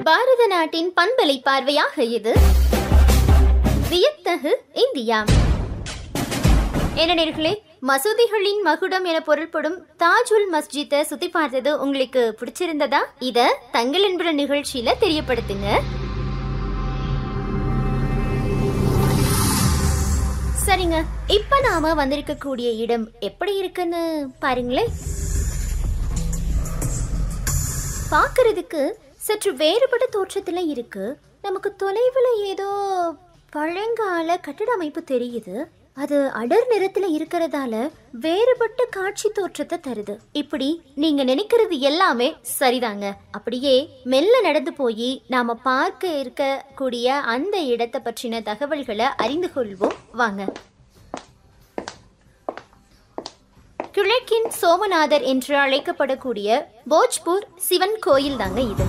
பாரத நாட்டின் பண்பலை பார்வையாக இது வியத்தகு இந்தியா என்ன நேர்களே மசூதிகளின் மகுடம் என பொருள்படும் தாஜுல் மஸ்ஜித்தை சுத்தி பார்த்தது உங்களுக்கு பிடிச்சிருந்ததா இத தங்கள் என்பற நிகழ்ச்சியில தெரியப்படுத்துங்க சரிங்க இப்ப நாம வந்திருக்கக்கூடிய இடம் எப்படி இருக்குன்னு பாருங்களேன் பார்க்கறதுக்கு சற்று வேறுபட்ட தோற்றத்துல இருக்கு நமக்கு தொலைவில் ஏதோ பழங்கால கட்டட அமைப்பு தெரியுது அது அடர் நிறத்துல இருக்கிறதால வேறுபட்ட காட்சி தோற்றத்தை தருது இப்படி நீங்க நினைக்கிறது எல்லாமே சரிதாங்க அப்படியே மெல்ல நடந்து போய் நாம பார்க்க இருக்கக்கூடிய அந்த இடத்தை பற்றின தகவல்களை அறிந்து கொள்வோம் வாங்க கிழக்கின் சோமநாதர் என்று அழைக்கப்படக்கூடிய போஜ்பூர் சிவன் கோயில் தாங்க இது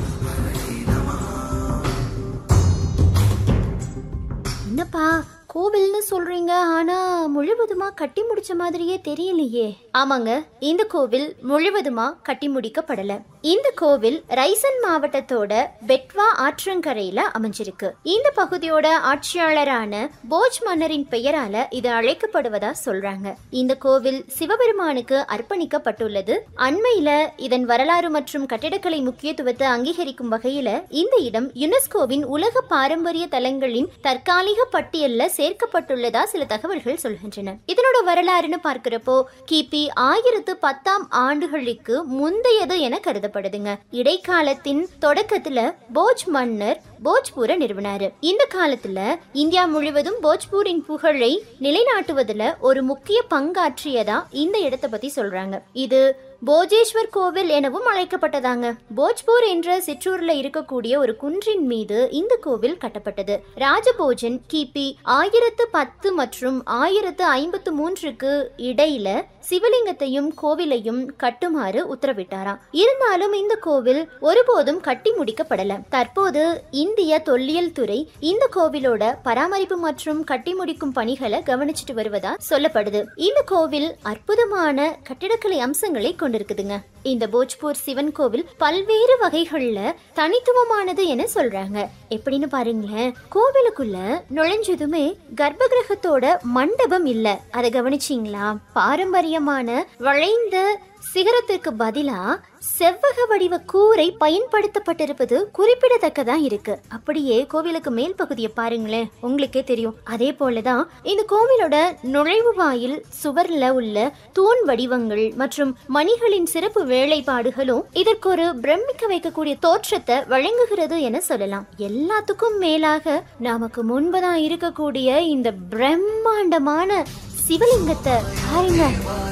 என்னப்பா கோவில்னு சொல்றீங்க ஆனா முழுவதுமா கட்டி முடிச்ச மாதிரியே தெரியலையே ஆமாங்க இந்த கோவில் முழுவதுமா கட்டி முடிக்கப்படல இந்த கோவில் ரைசன் மாவட்டத்தோட பெட்வா ஆற்றங்கரையில அமைஞ்சிருக்கு இந்த பகுதியோட ஆட்சியாளரான போஜ் மன்னரின் பெயரால இது அழைக்கப்படுவதா சொல்றாங்க இந்த கோவில் சிவபெருமானுக்கு அர்ப்பணிக்கப்பட்டுள்ளது அண்மையில இதன் வரலாறு மற்றும் கட்டிடக்கலை முக்கியத்துவத்தை அங்கீகரிக்கும் வகையில இந்த இடம் யுனெஸ்கோவின் உலக பாரம்பரிய தலங்களின் தற்காலிக பட்டியல்ல சேர்க்கப்பட்டுள்ளதா சில தகவல்கள் சொல்கின்றன இதனோட வரலாறுன்னு பார்க்கிறப்போ கிபி ஆயிரத்து பத்தாம் ஆண்டுகளுக்கு முந்தையது என கருதப்படுதுங்க இடைக்காலத்தின் தொடக்கத்துல போஜ் மன்னர் போஜ்பூரை நிறுவினாரு இந்த காலத்துல இந்தியா முழுவதும் போஜ்பூரின் புகழை நிலைநாட்டுவதுல ஒரு முக்கிய பங்காற்றியதா இந்த இடத்தை பத்தி சொல்றாங்க இது போஜேஸ்வர் கோவில் எனவும் அழைக்கப்பட்டதாங்க போஜ்பூர் என்ற சிற்றூர்ல இருக்கக்கூடிய ஒரு குன்றின் மீது இந்த கோவில் கட்டப்பட்டது ராஜபோஜன் கிபி ஆயிரத்து பத்து மற்றும் ஆயிரத்து ஐம்பத்து மூன்றுக்கு இடையில சிவலிங்கத்தையும் கோவிலையும் கட்டுமாறு உத்தரவிட்டாராம் இருந்தாலும் இந்த கோவில் ஒருபோதும் கட்டி முடிக்கப்படல தற்போது இந்திய தொல்லியல் துறை இந்த கோவிலோட பராமரிப்பு மற்றும் கட்டி முடிக்கும் பணிகளை கவனிச்சுட்டு வருவதா சொல்லப்படுது இந்த கோவில் அற்புதமான கட்டிடக்கலை அம்சங்களை கொண்டிருக்குதுங்க இந்த போஜ்பூர் சிவன் கோவில் பல்வேறு வகைகள்ல தனித்துவமானது என சொல்றாங்க எப்படின்னு பாருங்களேன் கோவிலுக்குள்ள நுழைஞ்சதுமே கர்ப்பகிரகத்தோட மண்டபம் இல்ல அதை கவனிச்சீங்களா பாரம்பரியமான வளைந்த சிகரத்திற்கு பதிலா செவ்வக வடிவ கூரை பயன்படுத்தப்பட்டிருப்பது குறிப்பிடத்தக்கதா இருக்கு அப்படியே கோவிலுக்கு மேல் பகுதியை பாருங்களேன் உங்களுக்கே தெரியும் அதே போலதான் இந்த கோவிலோட நுழைவு வாயில் சுவர்ல உள்ள தூண் வடிவங்கள் மற்றும் மணிகளின் சிறப்பு வேலைப்பாடுகளும் இதற்கு ஒரு பிரமிக்க வைக்கக்கூடிய தோற்றத்தை வழங்குகிறது என சொல்லலாம் எல்லாத்துக்கும் மேலாக நமக்கு முன்பதான் இருக்கக்கூடிய இந்த பிரம்மாண்டமான சிவலிங்கத்தை பாருங்க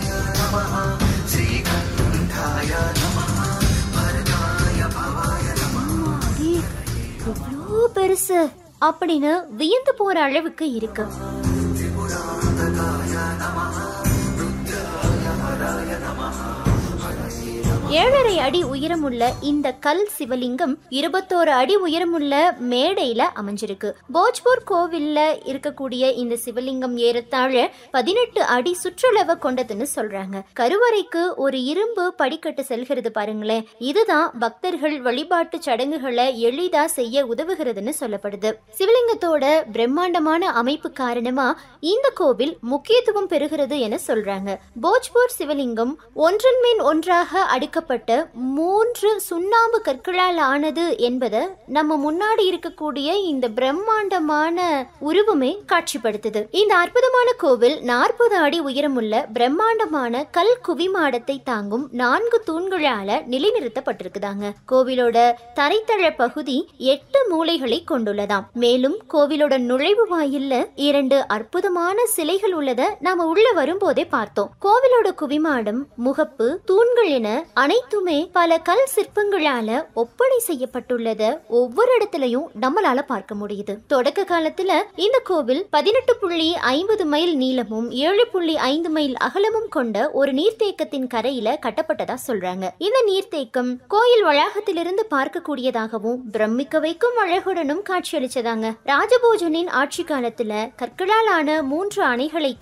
அம்மாடி, எவ்வளோ பெருசு அப்படின்னு வியந்து போற அளவுக்கு இருக்கு ஏழரை அடி உயரமுள்ள இந்த கல் சிவலிங்கம் இருபத்தோரு அடி உயரமுள்ள மேடையில அமைஞ்சிருக்கு போஜ்பூர் கோவில்ல இருக்கக்கூடிய இந்த சிவலிங்கம் ஏறத்தாழ பதினெட்டு அடி சுற்றளவை கொண்டதுன்னு சொல்றாங்க கருவறைக்கு ஒரு இரும்பு படிக்கட்டு செல்கிறது பாருங்களேன் இதுதான் பக்தர்கள் வழிபாட்டு சடங்குகளை எளிதா செய்ய உதவுகிறதுன்னு சொல்லப்படுது சிவலிங்கத்தோட பிரம்மாண்டமான அமைப்பு காரணமா இந்த கோவில் முக்கியத்துவம் பெறுகிறது என சொல்றாங்க போஜ்பூர் சிவலிங்கம் ஒன்றன் மேல் ஒன்றாக அடுக்கப்பட்ட மூன்று சுண்ணாம்பு கற்களால் ஆனது என்பதை நம்ம முன்னாடி இருக்கக்கூடிய இந்த பிரம்மாண்டமான உருவமே காட்சிப்படுத்துது இந்த அற்புதமான கோவில் நாற்பது அடி உயரமுள்ள பிரம்மாண்டமான கல் குவிமாடத்தை தாங்கும் நான்கு தூண்களால நிலைநிறுத்தப்பட்டிருக்குதாங்க கோவிலோட தரைத்தள பகுதி எட்டு மூலைகளை கொண்டுள்ளதாம் மேலும் கோவிலோட நுழைவு வாயில்ல இரண்டு அற்புதமான சிலைகள் உள்ளத நாம உள்ள வரும்போதே பார்த்தோம் கோவிலோட குவிமாடம் முகப்பு தூண்கள் என அனைத்துமே பல கல் சிற்பங்களால ஒப்படை செய்யப்பட்டுள்ளத ஒவ்வொரு இடத்துலயும் நம்மளால பார்க்க முடியுது தொடக்க காலத்துல இந்த கோவில் பதினெட்டு புள்ளி ஐம்பது மைல் நீளமும் ஏழு புள்ளி ஐந்து மைல் அகலமும் கொண்ட ஒரு நீர்த்தேக்கத்தின் கரையில கட்டப்பட்டதா சொல்றாங்க இந்த நீர்த்தேக்கம் கோயில் வளாகத்திலிருந்து பார்க்கக்கூடியதாகவும் பிரமிக்க வைக்கும் அழகுடனும் காட்சியளிச்சதாங்க ராஜபோஜனின் ஆட்சி காலத்துல கற்களாலான மூன்று அணைகளை